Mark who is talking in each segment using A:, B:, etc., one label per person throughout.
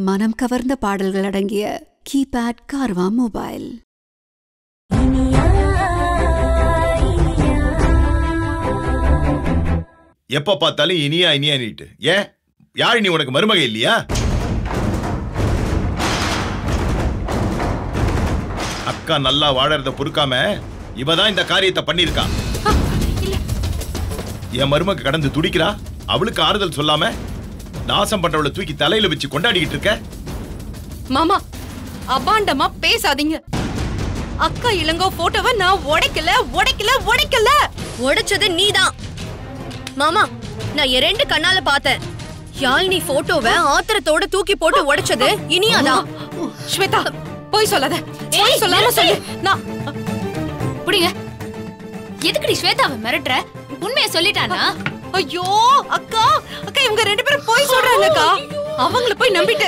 A: மனம் கவர்ந்த பாடல்கள் அடங்கிய கீபேட் கார்வா மொபைல்
B: எப்ப பார்த்தாலும் இனியா இனியா நீட்டு ஏன் யாரு நீ உனக்கு மருமக இல்லையா அக்கா நல்லா வாழறத பொறுக்காம இவ தான் இந்த காரியத்தை பண்ணிருக்கா என் மருமக கடந்து துடிக்கிறா அவளுக்கு ஆறுதல் சொல்லாம நாசம் பண்றவளை தூக்கி தலையில வச்சு கொண்டாடிக்கிட்டு இருக்க
C: மாமா அபாண்டமா பேசாதீங்க அக்கா இளங்கோ போட்டோவை நான் உடைக்கல உடைக்கல உடைக்கல
D: உடைச்சது நீதான் மாமா நான் என் ரெண்டு கண்ணால பார்த்தேன் யாழினி போட்டோவை ஆத்திரத்தோட தூக்கி போட்டு உடைச்சது இனியாதான்
C: ஸ்வேதா போய் சொல்லாத போய் சொல்லாம சொல்லு நான்
E: புடிங்க எதுக்குடி ஸ்வேதாவை மிரட்டுற உண்மையை சொல்லிட்டானா
C: ஐயோ அக்கா அக்கா இவங்க ரெண்டு பேரும் போய் சொல்றாங்கக்கா அவங்கள போய் நம்பிட்டு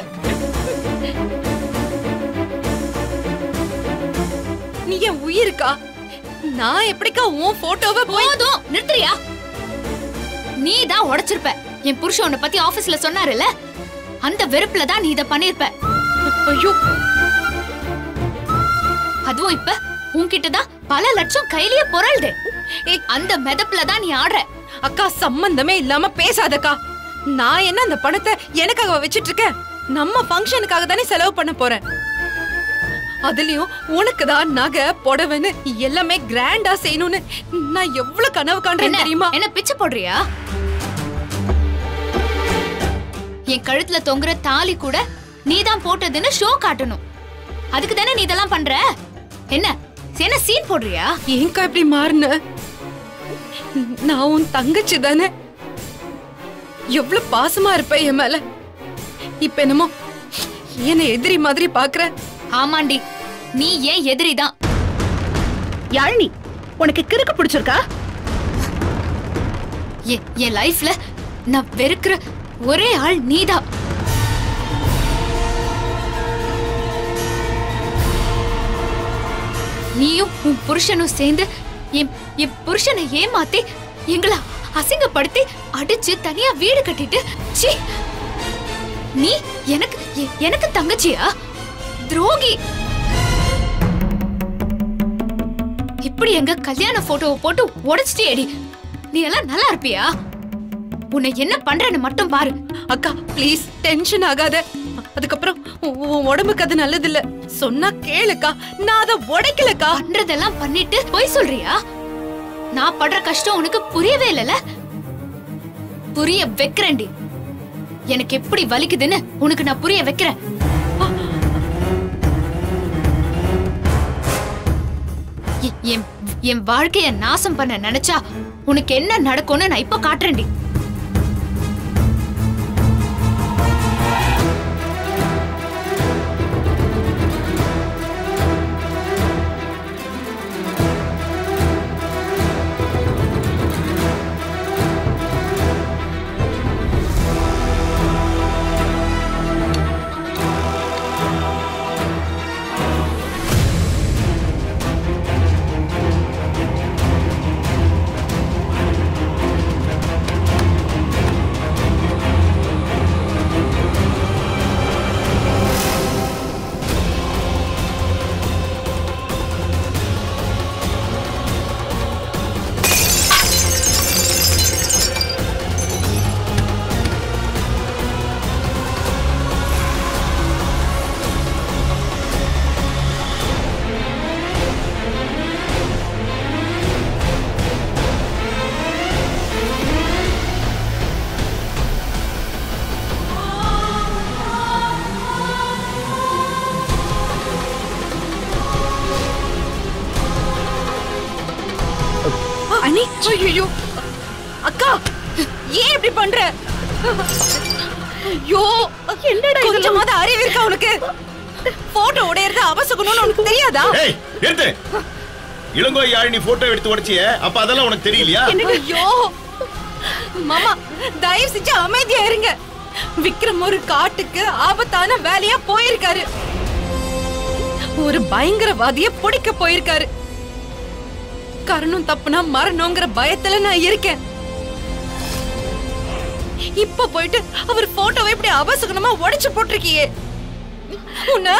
C: நீ என் உயிருக்கா நான் எப்படிக்கா உன் போட்டோவை போய்
E: போதும் நிறுத்துறியா நீ தான் உடைச்சிருப்ப என் புருஷன் உன்னை பத்தி ஆபீஸ்ல சொன்னாருல்ல அந்த வெறுப்புல தான் நீ இத பண்ணிருப்ப
C: ஐயோ
E: அதுவும் இப்ப உன்கிட்ட தான் பல லட்சம் கையிலேயே பொருள்து அந்த மெதப்புல தான் நீ ஆடுற
C: அக்கா சம்பந்தமே இல்லாம பேசாதக்கா நான் என்ன அந்த பணத்தை எனக்காக வச்சிட்டு இருக்கேன் நம்ம ஃபங்க்ஷனுக்காக தானே செலவு பண்ண போறேன் அதுலயும் உனக்கு தான் நகை புடவைன்னு எல்லாமே கிராண்டா செய்யணும்னு நான் எவ்வளவு கனவு காண்றேன்
E: என்ன
C: தெரியுமா
E: என்ன பிச்சை போடுறியா என் கழுத்துல தொங்குற தாலி கூட நீ தான் போட்டதுன்னு ஷோ காட்டணும் அதுக்கு தானே நீ இதெல்லாம் பண்ற என்ன என்ன சீன் போடுறியா
C: ஏன்க்கா இப்படி மாறின நான் உன் தங்கச்சி தானே எவ்வளவு பாசமா இருப்ப என் மேல இப்ப என்னமோ என்ன எதிரி மாதிரி பாக்குற
E: ஆமாண்டி நீ ஏன் எதிரிதான்
D: யாழினி உனக்கு கிறுக்கு பிடிச்சிருக்கா
E: எ- என் லைஃப்ல நான் வெறுக்கிற ஒரே ஆள் நீதான் நீயும் உன் புருஷனும் சேர்ந்து என் என் புருஷனை ஏமாத்தி எங்களை அசிங்கப்படுத்தி அடிச்சு தனியா வீடு கட்டிட்டு சீ நீ எனக்கு எ- எனக்கு தங்கச்சியா துரோகி இப்படி எங்க கல்யாண போட்டோவை போட்டு உடைச்சிட்டேடி நீ எல்லாம் நல்லா இருப்பியா உன்னை என்ன பண்றேன்னு மட்டும் பாரு
C: அக்கா ப்ளீஸ் டென்ஷன் ஆகாத அதுக்கப்புறம் உன் உன் உடம்புக்கு அது நல்லது இல்ல சொன்னா கேளுக்கா நான் அதை உடைக்கலக்கா
E: பண்றதெல்லாம் பண்ணிட்டு போய் சொல்றியா நான் படுற கஷ்டம் உனக்கு புரியவே இல்லல புரிய வைக்கிறேன்டி எனக்கு எப்படி வலிக்குதுன்னு உனக்கு நான் புரிய வைக்கிறேன் எ- என் என் வாழ்க்கைய நாசம் பண்ண நினைச்சா உனக்கு என்ன நடக்கும்னு நான் இப்ப காட்டுறேன்டி
C: அனி ஐயோ அக்கா ஏன் இப்படி பண்ற ஐயோ என்னடா கொஞ்சமாவது அறிவு இருக்கா உனக்கு போட்டோ உடையறது அவசகுணம்னு உனக்கு தெரியாதா
B: ஏய் நிறுத்து இளங்கோ யாழினி போட்டோ எடுத்து உடைச்சியே அப்ப அதெல்லாம் உனக்கு தெரியலையா
C: ஐயோ மாமா தயவு செஞ்சு அமைதியா இருங்க விக்ரம் ஒரு காட்டுக்கு ஆபத்தான வேலையா போயிருக்காரு ஒரு பயங்கரவாதிய பிடிக்க போயிருக்காரு கரணம் தப்புனா மரணங்கிற பயத்துல நான் இருக்கேன் இப்ப போயிட்டு அவர் போட்டோவை இப்படி அபசகுணமா உடைச்சு போட்டிருக்கியே உன்ன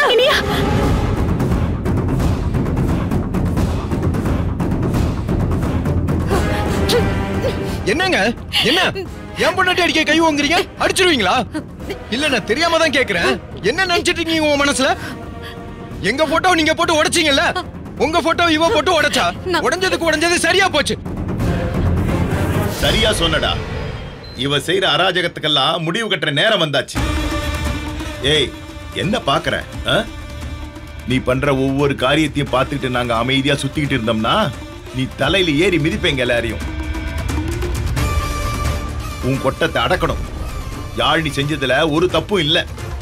F: என்னங்க என்ன என் பொண்டாட்டி அடிக்க கை வாங்குறீங்க அடிச்சிருவீங்களா இல்ல நான் தெரியாம தான் கேக்குறேன் என்ன நினைச்சிட்டு இருக்கீங்க உங்க மனசுல எங்க போட்டோ நீங்க போட்டு உடைச்சீங்கல்ல உங்க போட்டோ இவ போட்டு உடைச்சா
C: நான்-
F: உடைஞ்சதுக்கு உடைஞ்சது சரியா போச்சு
B: சரியா சொன்னடா இவ செய்யற அராஜகத்துக்கெல்லாம் முடிவு கட்டுற நேரம் வந்தாச்சு ஏய் என்ன பாக்குற ஆ? நீ பண்ற ஒவ்வொரு காரியத்தையும் பார்த்துட்டு நாங்க அமைதியா சுத்திக்கிட்டு இருந்தோம்னா நீ தலையில ஏறி மிதிப்பேங்க எல்லாரையும் உன் கொட்டத்தை அடக்கணும் யாழ் நீ செஞ்சதுல ஒரு தப்பும் இல்ல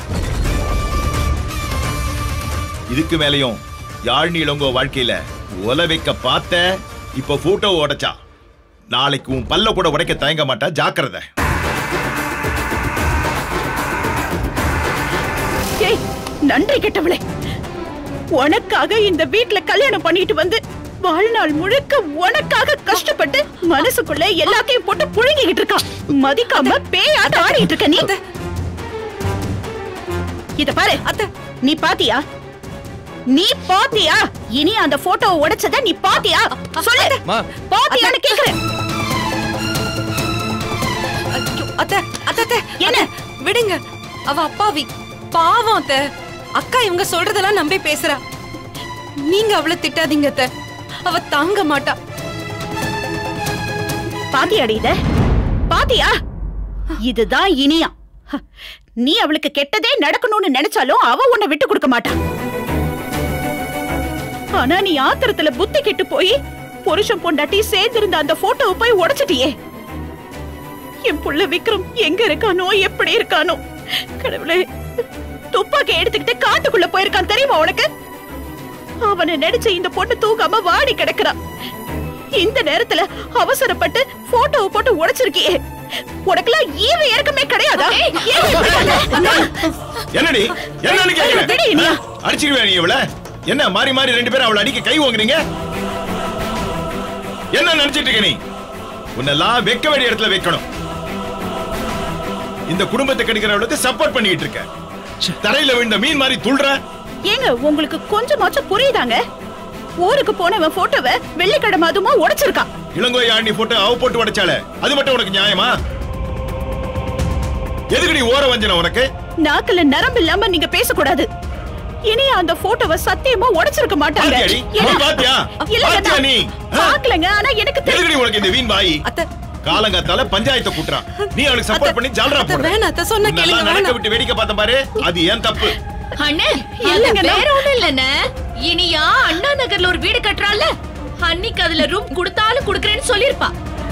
B: இதுக்கு மேலையும் யாழ்னி இளங்கோ வாழ்க்கையில ஒல வைக்க பார்த்த இப்ப போட்டோ உடைச்சா நாளைக்கு உன் பல்ல கூட உடைக்க தயங்க மாட்டா ஜாக்கிரதை
G: ஏய் நன்றி கெட்டவளே உனக்காக இந்த வீட்ல கல்யாணம் பண்ணிட்டு வந்து வாழ்நாள் முழுக்க உனக்காக கஷ்டப்பட்டு மனசுக்குள்ள எல்லாத்தையும் போட்டு புழுங்கிக்கிட்டு இருக்கான் மதிக்காம பேயாட்ட ஆடிட்டு இருக்க நீ இத பாரு
C: அத்தை.
G: நீ பாத்தியா நீ பாத்தியா இனி அந்த போட்டோவை உடைச்சத நீ பாத்தியா சொல்லு
F: மா.
G: பாத்தியான்னு கேக்குறேன்
C: ஐயோ, அத்தை அத்தை அத்தை,
G: என்ன?
C: அத்தை, விடுங்க அவ அப்பாவி பாவம் அத்தை அக்கா இவங்க சொல்றதெல்லாம் நம்பி பேசுறா நீங்க அவளை திட்டாதீங்க அத்தை அவ தாங்க மாட்டா
G: பாத்தியாடி இத பாத்தியா இதுதான் இனியா ஹ, நீ அவளுக்கு கெட்டதே நடக்கணும்னு நினைச்சாலும் அவ உன்னை விட்டு கொடுக்க மாட்டா ஆனா நீ ஆத்திரத்துல புத்தி கெட்டு போய் புருஷன் பொண்டாட்டி சேர்ந்திருந்த அந்த போட்டோவை போய் உடைச்சிட்டியே என் புள்ள விக்ரம் எங்க இருக்கானோ எப்படி இருக்கானோ கடவுளே துப்பாக்கி எடுத்துக்கிட்டு காட்டுக்குள்ள போயிருக்கான் தெரியுமா உனக்கு அவனை நடிச்ச இந்த பொண்ணு தூங்காம வாடி கிடக்குறா இந்த நேரத்துல அவசரப்பட்டு போட்டோவை போட்டு உடைச்சிருக்கியே உனக்கெல்லாம் ஈவ இறக்கமே கிடையாதா ஏன் இப்படி பண்ண?
B: என்னடி என்னன்னு
G: விடு
B: கேக்குறேன்
G: இனியா.
B: அடிச்சிருவேன் நீ இவள என்ன மாறி மாறி ரெண்டு பேரும் அவளை அடிக்க கை வாங்குறீங்க என்ன நினைச்சிட்டு இருக்க நீ உன்னெல்லாம் வைக்க வேண்டிய இடத்துல வைக்கணும் இந்த குடும்பத்தை கெடுக்கிறவளுக்கு சப்போர்ட் பண்ணிட்டு இருக்க தரையில விழுந்த மீன் மாதிரி துள்ற
G: ஏங்க உங்களுக்கு கொஞ்சமாச்சும் புரியுதாங்க ஊருக்கு போனவன் போட்டோவை வெள்ளிக்கிழமை அதுமா உடைச்சிருக்கான்
B: இளங்கோய் ஆண்டி போட்டு அவ போட்டு உடைச்சால அது மட்டும் உனக்கு நியாயமா எதுக்கு நீ ஓர வஞ்சன உனக்கு
G: நாக்குல நரம்பு இல்லாம நீங்க பேசக்கூடாது இனி அந்த போட்டோவை சத்தியமா உடைச்சிருக்க மாட்டாங்க
B: பாத்தியாடி?
G: ஏன்னா-
B: நீ பாத்தியா?
G: இல்லைங்க,
B: பாத்தியா
G: நான்
B: நீ? ஆ?
G: பாக்கலங்க ஆனா எனக்கு தெரியும்
B: எதுக்கு நீ உனக்கு இந்த வீண் வாயி
C: அத்தை
B: காலங்காத்தால பஞ்சாயத்தை கூட்டுறான் நீ அவளுக்கு சப்போர்ட்
C: அத்தை,
B: பண்ணி ஜால்ரா
C: அத்தை,
B: போடுற
C: வேணாம், அத்தை, சொன்னா
B: உன்னெல்லாம்
C: கேளுங்க,
B: நடக்க
C: வேணாம்.
B: விட்டு வேடிக்கை பார்த்த பாரு அது ஏன் தப்பு
E: அண்ணே
G: இல்லைங்க,
E: அது
G: நான்-
E: வேற ஒண்ணும் இல்லண்ணே இனியா அண்ணா நகர்ல ஒரு வீடு கட்டுறால அன்னைக்கு அதுல ரூம் கொடுத்தாலும் கொடுக்கறேன்னு சொல்லிருப்பா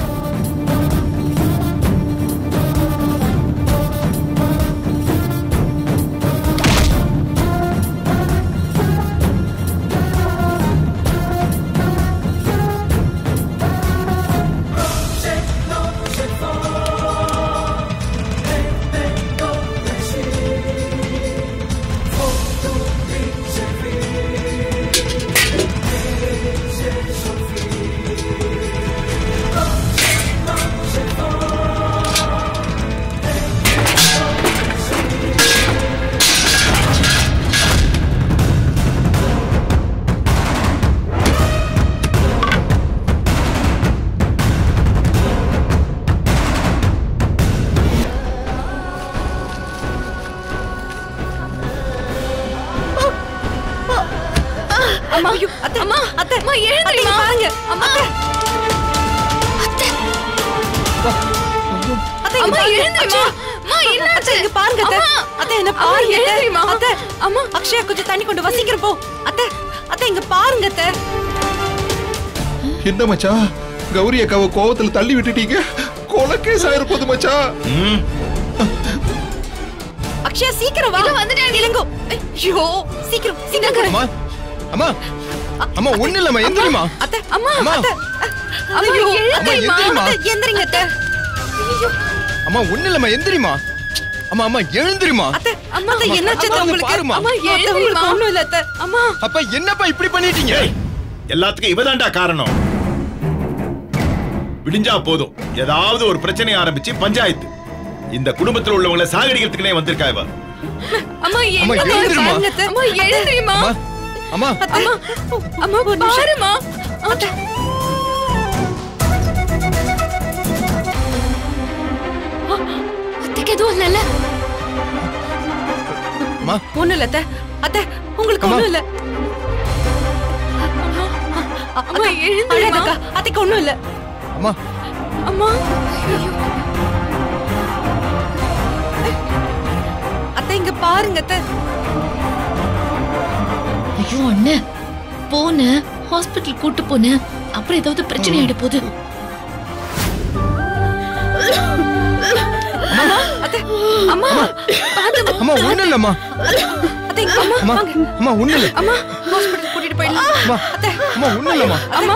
C: அம்மா ஐயோ, அத்தை அம்மா அத்தை அம்மா எழுந்திரிமா பாருங்க அம்மா அத்தை அத்தை இங்க பாருங்க.
E: எழுந்திரிம்மா. அம்மா, என்னாச்சு?
C: அத்தை, இங்க பாருங்க அத்தை
E: அம்மா.
C: அத்தை என்ன
E: அம்மா,
C: பாருங்க அத்தை.
E: எழுந்திரிம்மா.
C: அத்தை அம்மா அக்ஷயா கொஞ்சம் தண்ணி கொண்டு வா சீக்கிரம் போ அத்தை அத்தை இங்க பாருங்க அத்தை
H: என்ன மச்சான் கௌரி அக்காவை கோவத்துல தள்ளி விட்டுட்டீங்க கொலக்கேஸ் ஆயிருப்போது மச்சான்
B: ம்,
C: அக்ஷயா சீக்கிரம் வா வந்துட்டேன் இளங்கோ ஐயோ சீக்கிரம் சீக்கிரம்
F: அம்மா அம்மா அம்மா ஒண்ணு இல்லம்மா எந்திரிமா
C: அத்தை அம்மா
F: அம்மா.
C: அத்தை
E: அம்மா,
C: ஐயோ,
F: அம்மா,
C: அத்தை,
F: எந்திரிம்மா.
C: அத்தை, எந்திரிங்க அத்தை
F: அம்மா ஒண்ணு இல்லம்மா எந்திரிமா அம்மா அம்மா எழுந்திரிமா
C: அத்தை அத்தை என்னாச்சு அத்தை
F: அம்மா, வந்து
C: உங்களுக்கு
F: பாரும்மா.
C: அம்மா அத்தை, உங்களுக்கு ஒண்ணும் இல்ல அத்தை அம்மா
F: அப்ப என்னப்பா இப்படி பண்ணிட்டீங்க
B: ஏய், எல்லாத்துக்கும் இவதான்டா காரணம் விடிஞ்சா போதும் ஏதாவது ஒரு பிரச்சனை ஆரம்பிச்சு பஞ்சாயத்து இந்த குடும்பத்துல உள்ளவங்கள சாகடிக்கிறதுக்குனே வந்திருக்கா இவ
C: அம்மா
F: அம்மா,
C: எங்க
F: எழுந்திரும்மா.
C: பாருங்க அத்தை. அம்மா எழுந்திரிமா
F: அம்மா அம்மா
C: அம்மா அம்மா பாருமா அத்தை.
E: அத்தைக்கு எதுவும் இல்லைல்ல
F: அம்மா
C: ஒண்ணும் இல்ல அத்தை அத்தை உங்களுக்கு
F: அம்மா.
C: ஒண்ணும் இல்ல அம்மா எழுந்திருக்கா அத்தைக்கு ஒண்ணும் இல்ல
F: அம்மா
C: அம்மா அத்தை இங்க பாருங்க அத்தை
E: ஐயோ அண்ணன் போன ஹாஸ்பிட்டல் கூட்டு போன அப்புறம் ஏதாவது பிரச்சனை ஆயிட போகுது
C: அத்தை அம்மா பாத்து
F: அம்மா ஒண்ணு இல்லம்மா
C: அத்தை இங்க அம்மா
F: அம்மா
C: வாங்க
F: அம்மா ஒண்ணு இல்ல
C: அம்மா ஹாஸ்பிடல் கூட்டிட்டு போயிடலாம்
F: அம்மா
C: அத்தை
F: அம்மா ஒண்ணு இல்லம்மா
C: அம்மா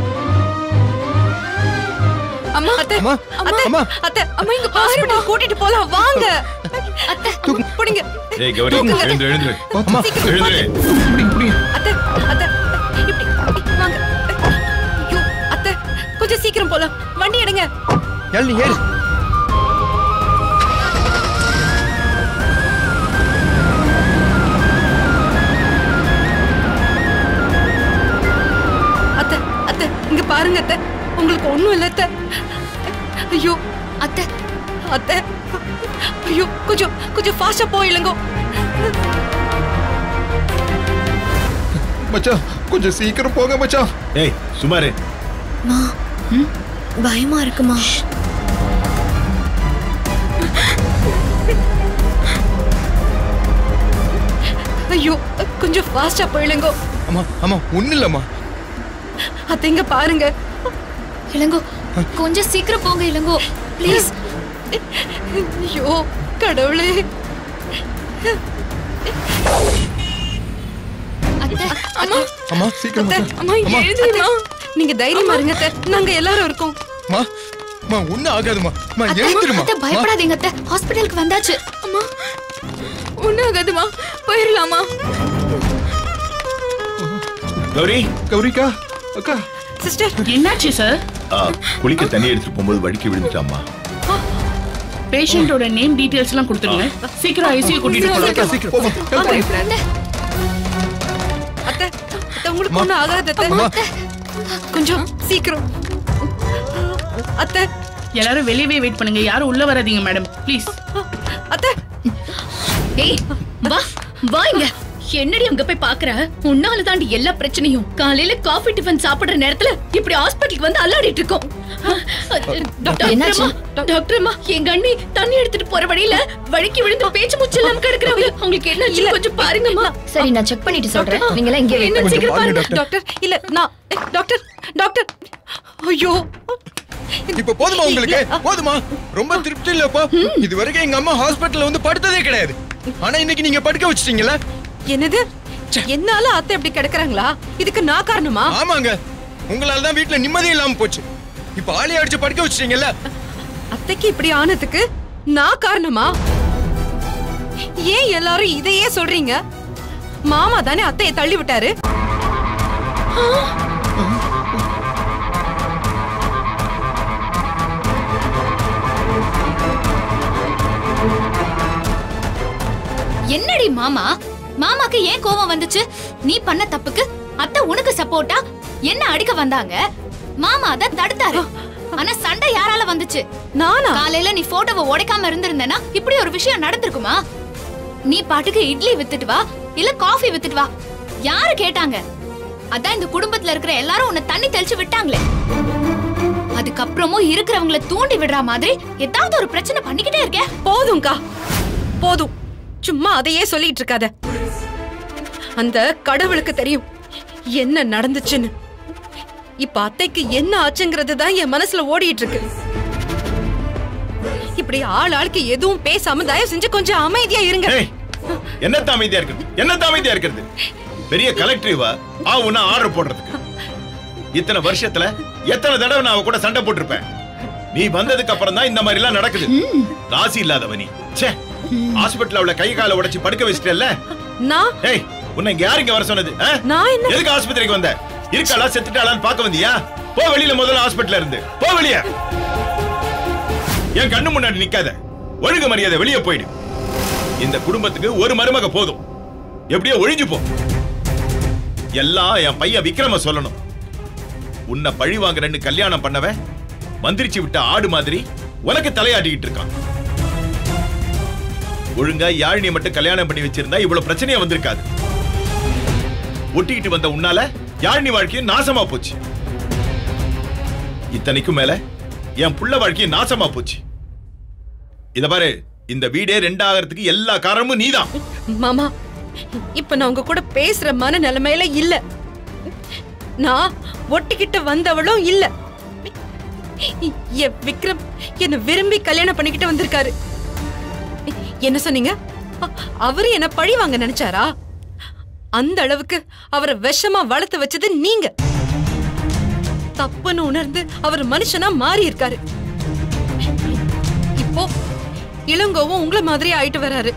C: அம்மா அத்தை
F: அம்மா
C: அத்தை
F: அம்மா
C: அத்தை அம்மா இங்க ஹாஸ்பிடல் கூட்டிட்டு போலாம் வாங்க அத்தை புடிங்க
B: ஏய் கௌரி எழுந்து எழுந்து
F: அம்மா
B: எழுந்து
C: அத்தை அத்தை இப்படி இப்படி வாங்க ஐயோ அத்தை கொஞ்சம் சீக்கிரம் போலாம் வண்டி எடுங்க
F: ஏழு ஏறு
C: அத்தை அத்தை இங்க பாருங்க அத்தை உங்களுக்கு ஒண்ணும் இல்ல அத்தை ஐயோ
E: அத்தை
C: அத்தை ஐயோ கொஞ்சம் கொஞ்சம் ஃபாஸ்டா போயிடுங்க
H: மச்சான் கொஞ்சம் சீக்கிரம் போங்க மச்சான்
B: ஏய் சுமாரு
D: மா பயமா இருக்குமா
C: ஐயோ கொஞ்சம் ஃபாஸ்டா போயிடுங்க
F: அம்மா அம்மா ஒண்ணு இல்லம்மா
C: அத்தை இங்க பாருங்க
E: இளங்கோ கொஞ்சம் சீக்கிரம் போங்க இளங்கோ ப்ளீஸ்
C: ஐயோ கடவுளே
E: அத்தை
C: அம்மா
F: அம்மா
H: சீக்கிரம்
C: அத்தை
H: மச்சான்.
C: அம்மா எழுந்துமா நீங்க தைரியமா இருங்க அத்தை நாங்க எல்லாரும் இருக்கோம்
F: அம்மா அம்மா ஒண்ணு ஆகாதுமா அம்மா
E: அத்தை
F: எழுந்துருமா
E: அத்தை பயப்படாதீங்க அத்தை ஹாஸ்பிட்டலுக்கு வந்தாச்சு
C: அம்மா ஒன்னும் ஆகாதுமா போயிடலாமா
B: கௌரி
H: கௌரிக்கா அக்கா
C: சிஸ்டர்
I: என்னாச்சு சார்
B: ஆ, குளிக்க தண்ணி எடுத்துட்டு போகும்போது வடிக்க விழுந்துட்டாம்மா
I: பேஷண்டோட நேம் டீடைல்ஸ் எல்லாம் கொடுத்துருங்க சீக்கிரம் ஐசியூ கூட்டிட்டு போலாம்
H: அக்கா சீக்கிரம் போமா help பண்ணு.
C: அத்தை அத்தை உங்களுக்கு ஒண்ணும் ஆகாது அத்தை
F: அம்மா
C: கொஞ்சம் சீக்கிரம் அத்தை
I: எல்லாரும் வெளியவே வெயிட் பண்ணுங்க யாரும் உள்ள வராதீங்க மேடம் ப்ளீஸ்
C: அத்தை
D: ஏய் வா வா இங்க என்னடி அங்க போய் பாக்குற உன்னால தாண்டி எல்லா பிரச்சனையும் காலையில காஃபி டிஃபன் சாப்பிடுற நேரத்துல இப்படி ஹாஸ்பிட்டலுக்கு வந்து அல்லாடிட்டு இருக்கோம் டாக்டர்
E: என்னாச்சு?
D: அம்மா, டாக்டர் அம்மா எங்க அண்ணி தண்ணி எடுத்துட்டு போற வழியில வழிக்கு விழுந்து பேச்சு மூச்சு இல்லாம கிடக்குறாங்க அவங்களுக்கு என்னாச்சு கொஞ்சம் பாருங்கம்மா
J: சரி நான் செக் பண்ணிட்டு சொல்றேன் நீங்க எல்லாம் இங்கே
D: என்ன சீக்கிரம்
F: பாருங்க,
D: பாருங்க
C: டாக்டர் இல்ல நான் ஏ, டாக்டர் டாக்டர் ஐயோ
F: இப்ப போதுமா உங்களுக்கு போதுமா ரொம்ப திருப்தி இல்லப்பா இது வரைக்கும் எங்க அம்மா ஹாஸ்பிட்டல்ல வந்து படுத்ததே கிடையாது ஆனா இன்னைக்கு நீங்க படுக்க வச்சிட்டீங்கல்ல
C: என்னது என்னால அத்தை இப்படி கிடக்குறாங்களா இதுக்கு நான் காரணமா
F: ஆமாங்க உங்களால தான் வீட்டுல நிம்மதி இல்லாம போச்சு இப்ப ஆளி அடிச்சு படுக்க வச்சிட்டீங்கல்ல
C: அத்தைக்கு இப்படி ஆனதுக்கு நான் காரணமா ஏன் எல்லாரும் இதையே சொல்றீங்க மாமா தானே அத்தையை தள்ளி விட்டாரு
E: என்னடி மாமா மாமாக்கு ஏன் கோவம் வந்துச்சு நீ பண்ண தப்புக்கு அத்தை உனக்கு சப்போர்ட்டா என்ன அடிக்க வந்தாங்க மாமா அத தடுத்தாரு ஆனா சண்டை யாரால வந்துச்சு
C: நானா
E: காலையில நீ போட்டோவை உடைக்காம இருந்திருந்தனா இப்படி ஒரு விஷயம் நடந்திருக்குமா நீ பாட்டுக்கு இட்லி வித்துட்டு வா இல்ல காஃபி வித்துட்டு வா யாரு கேட்டாங்க அதான் இந்த குடும்பத்துல இருக்கிற எல்லாரும் உன்னை தண்ணி தெளிச்சு விட்டாங்களே அதுக்கப்புறமும் இருக்கிறவங்கள தூண்டி விடுற மாதிரி ஏதாவது ஒரு பிரச்சனை பண்ணிக்கிட்டே இருக்க
C: போதும்க்கா போதும் சும்மா அதையே சொல்லிட்டு இருக்காத அந்த கடவுளுக்கு தெரியும் என்ன நடந்துச்சுன்னு இப்ப அத்தைக்கு என்ன ஆச்சுங்கிறது தான் என் மனசுல ஓடிட்டு இருக்கு இப்படி ஆள் ஆளுக்கு எதுவும் பேசாம தயவு செஞ்சு கொஞ்சம் அமைதியா இருங்க
B: ஏய் என்னத்த அமைதியா இருக்கிறது என்னத்த அமைதியா இருக்கிறது பெரிய கலெக்டர் இவ ஆ உன்ன ஆர்டர் போடுறதுக்கு இத்தனை வருஷத்துல எத்தனை தடவை நான் அவ கூட சண்டை போட்டிருப்பேன் நீ வந்ததுக்கு அப்புறம் தான் இந்த மாதிரி எல்லாம் நடக்குது ராசி இல்லாதவ நீ ச்சே ஹாஸ்பிடல்ல அவளை கை காலை உடைச்சு படுக்க வச்சிட்டல்ல
C: நான்
B: ஏய் உன்னை இங்க யாரு இங்க வர சொன்னது ஆ?
C: நான் என்ன
B: எதுக்கு ஆஸ்பத்திரிக்கு வந்த இருக்காளா செத்துட்டாளான்னு பார்க்க வந்தியா போ வெளியில முதல்ல ஹாஸ்பிடல்ல இருந்து போ வெளிய என் கண்ணு முன்னாடி நிக்காத ஒழுங்கு மரியாதை வெளியே போயிடு இந்த குடும்பத்துக்கு ஒரு மருமக போதும் எப்படியோ ஒழிஞ்சு போ எல்லாம் என் பையன் விக்ரம சொல்லணும் உன்னை பழி வாங்குறேன்னு கல்யாணம் பண்ணவன் மந்திரிச்சு விட்ட ஆடு மாதிரி உனக்கு தலையாட்டிக்கிட்டு இருக்கான் ஒழுங்கா யாழினி மட்டும் கல்யாணம் பண்ணி வச்சிருந்தா இவ்வளவு பிரச்சனையா வந்திருக்காது ஒட்டிக்கிட்டு வந்த உன்னால யாழினி வாழ்க்கையும் நாசமா போச்சு இத்தனைக்கும் மேல என் புள்ள வாழ்க்கையும் நாசமா போச்சு இத பாரு இந்த வீடே ரெண்டாகிறதுக்கு எல்லா காரணமும் நீதான்
C: மாமா இப்ப நான் உங்க கூட பேசுற மன நிலைமையில இல்ல நான் ஒட்டிக்கிட்டு வந்தவளும் இல்ல என் விக்ரம் என்ன விரும்பி கல்யாணம் பண்ணிக்கிட்டு வந்திருக்காரு என்ன சொன்னீங்க அ- அவரு என்ன பழி வாங்க நினைச்சாரா அந்த அளவுக்கு அவரை விஷமா வளர்த்து வச்சது நீங்க தப்புன்னு உணர்ந்து அவர் மனுஷனா மாறி இருக்காரு இப்போ இளங்கோவும் உங்களை மாதிரி ஆயிட்டு வராரு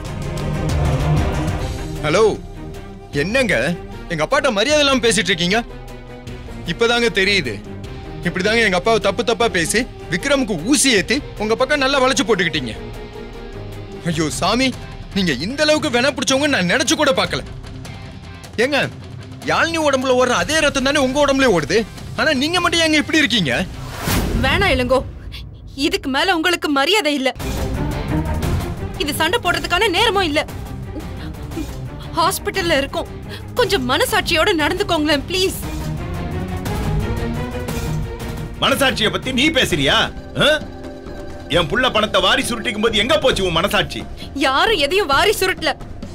F: ஹலோ என்னங்க எங்க அப்பாட்ட மரியாதை இல்லாம பேசிட்டு இருக்கீங்க இப்பதாங்க தெரியுது இப்படிதாங்க எங்க அப்பாவை தப்பு தப்பா பேசி விக்ரமுக்கு ஊசி ஏத்தி உங்க பக்கம் நல்லா வளைச்சு போட்டுக்கிட்டீங்க ஐயோ சாமி நீங்க இந்த அளவுக்கு வென பிடிச்சவங்க நான் நினைச்சு கூட பார்க்கல ஏங்க யாழ்னி உடம்புல ஓடுற அதே ரத்தம் தானே உங்க உடம்புலயே ஓடுது ஆனா நீங்க மட்டும் ஏங்க இப்படி இருக்கீங்க
C: வேணாம் இளங்கோ இதுக்கு மேல உங்களுக்கு மரியாதை இல்ல இது சண்டை போடுறதுக்கான நேரமும் இல்ல ஹாஸ்பிட்டல்ல இருக்கோம் கொஞ்சம் மனசாட்சியோட நடந்துக்கோங்களேன் ப்ளீஸ்
B: மனசாட்சியை பத்தி நீ பேசுறியா ஆ? என் புள்ள பணத்தை வாரி சுருட்டிக்கும் போது எங்க போச்சு உன் மனசாட்சி
C: யாரும் எதையும் வாரி சுருட்டல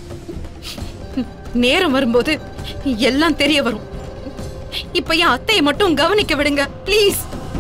C: நேரம் வரும்போது எல்லாம் தெரிய வரும் இப்ப என் அத்தையை மட்டும் கவனிக்க விடுங்க ப்ளீஸ்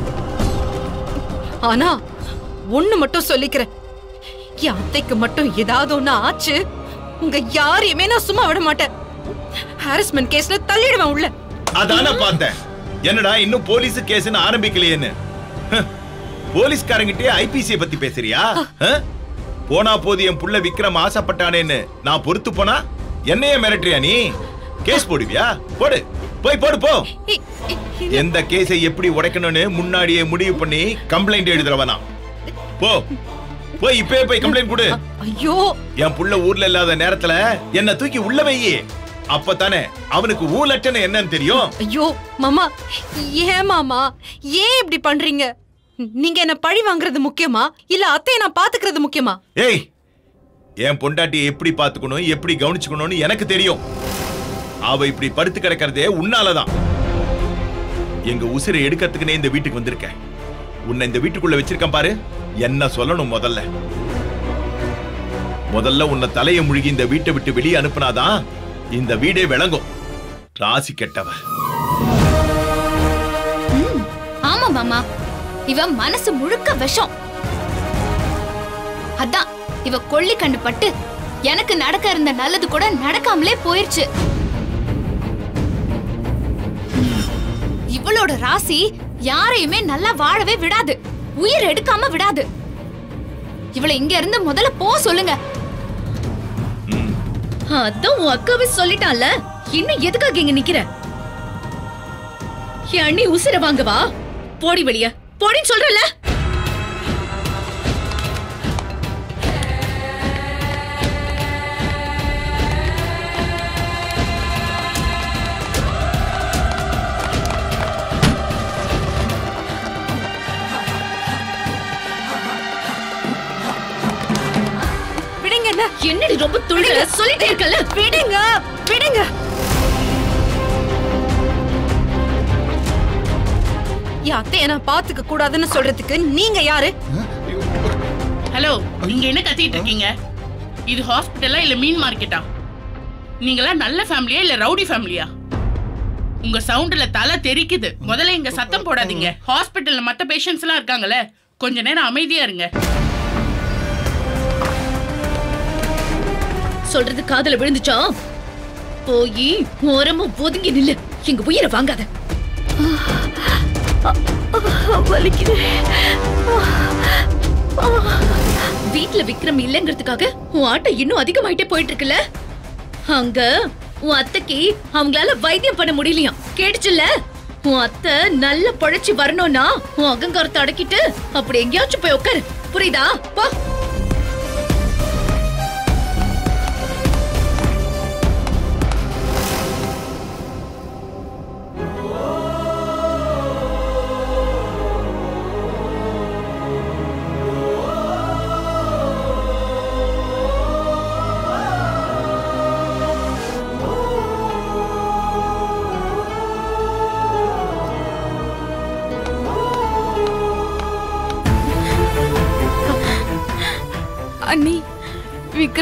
C: ஆனா ஒண்ணு மட்டும் சொல்லிக்கிறேன் என் அத்தைக்கு மட்டும் ஏதாவது ஒண்ணு ஆச்சு உங்க யாரையுமே நான் சும்மா விட மாட்டேன் ஹாரஸ்மெண்ட் கேஸ்ல தள்ளிடுவேன் உள்ள
B: அதான பார்த்தேன் என்னடா இன்னும் போலீஸ் கேஸ்னு ஆரம்பிக்கலையேன்னு ஹ், போலீஸ்காரங்கிட்டே ஐபிசியை பத்தி பேசுறியா ஆ? போனா போது என் புள்ள விக்ரம் ஆசைப்பட்டானேன்னு நான் பொறுத்து போனா என்னையே மிரட்டுறியா நீ கேஸ் போடுவியா போடு போய் போடு போ
C: இ- இ- இது-
B: எந்த கேஸை எப்படி உடைக்கணும்னு முன்னாடியே முடிவு பண்ணி கம்ப்ளைண்ட் எழுதுறவனா போ போய் இப்பவே போய் கம்ப்ளைண்ட் கொடு
C: ஐயோ
B: என் புள்ள ஊர்ல இல்லாத நேரத்துல என்ன தூக்கி உள்ள வையி அப்பதானே அவனுக்கு ஊ லட்சணம் என்னன்னு தெரியும்
C: ஐயோ மாமா ஏன் மாமா ஏன் இப்படி பண்றீங்க நீங்க என்ன பழி வாங்குறது முக்கியமா இல்ல அத்தையை நான் பாத்துக்கிறது முக்கியமா
B: ஏய் என் பொண்டாட்டியை எப்படி பாத்துக்கணும் எப்படி கவனிச்சுக்கணும்னு எனக்கு தெரியும் அவ இப்படி படுத்து கிடக்கிறதே உன்னாலதான் எங்க உசிரை எடுக்கிறதுக்குனே இந்த வீட்டுக்கு வந்திருக்கேன் உன்னை இந்த வீட்டுக்குள்ள வச்சிருக்கேன் பாரு என்ன சொல்லணும் முதல்ல முதல்ல உன்னை தலையை முழுகி இந்த வீட்டை விட்டு வெளியே அனுப்புனாதான் இந்த வீடே விளங்கும் ராசி கெட்டவ
E: ஆமா மாமா இவ மனசு முழுக்க விஷம் அதான் இவ கொள்ளி கண்ணு பட்டு எனக்கு நடக்க இருந்த நல்லது கூட நடக்காமலே போயிருச்சு இவளோட ராசி யாரையுமே நல்லா வாழவே விடாது உயிர் எடுக்காம விடாது இவளை இங்க இருந்து முதல்ல போ சொல்லுங்க
D: அதான் உன் அக்காவே சொல்லிட்டான்ல இன்னும் எதுக்காக இங்க நிக்கிற என் அண்ணி உசிர வாங்கவா போடி வெளிய போடின்னு சொல்றல
C: விடுங்க என்ன
D: என்னடி ரொம்ப துள்ளுற சொல்லிட்டே இருக்கல
C: விடுங்க விடுங்க என் அத்தையை நான் பாத்துக்க கூடாதுன்னு சொல்றதுக்கு நீங்க யாரு
I: ஹலோ நீங்க என்ன கத்திட்டு இருக்கீங்க இது ஹாஸ்பிட்டலா இல்ல மீன் மார்க்கெட்டா நீங்களா நல்ல ஃபேமிலியா இல்ல ரவுடி ஃபேமிலியா உங்க சவுண்ட்ல தலை தெரிக்குது முதல்ல இங்க சத்தம் போடாதீங்க ஹாஸ்பிட்டல்ல மத்த பேஷண்ட்ஸ் எல்லாம் இருக்காங்கல்ல கொஞ்ச நேரம் அமைதியா இருங்க
D: சொல்றது காதுல விழுந்துச்சா போய் ஓரமா ஒதுங்கி நில்லு எங்க உயிரை வாங்காத வீட்ல விக்ரம் இல்லைங்கிறதுக்காக உன் ஆட்டம் இன்னும் அதிகமாயிட்டே போயிட்டு இருக்குல்ல அங்க உன் அத்தைக்கு அவங்களால வைத்தியம் பண்ண முடியலையாம் கேட்டுச்சுல்ல உன் அத்தை நல்ல பழச்சி வரணும்னா உன் அகங்காரத்தை அடக்கிட்டு அப்படி எங்கேயாச்சும் போய் உட்காரு புரியுதா போ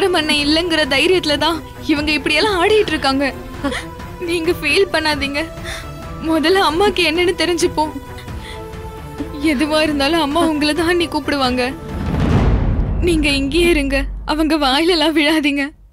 K: சிதம்பரம் அண்ணன் இல்லைங்கிற தைரியத்துல தான் இவங்க இப்படியெல்லாம் ஆடிட்டு இருக்காங்க நீங்க ஃபீல் பண்ணாதீங்க முதல்ல அம்மாக்கு என்னன்னு தெரிஞ்சுப்போம் எதுவா இருந்தாலும் அம்மா உங்களை தான் நீ கூப்பிடுவாங்க நீங்க இங்கேயே இருங்க அவங்க வாயிலெல்லாம் விழாதீங்க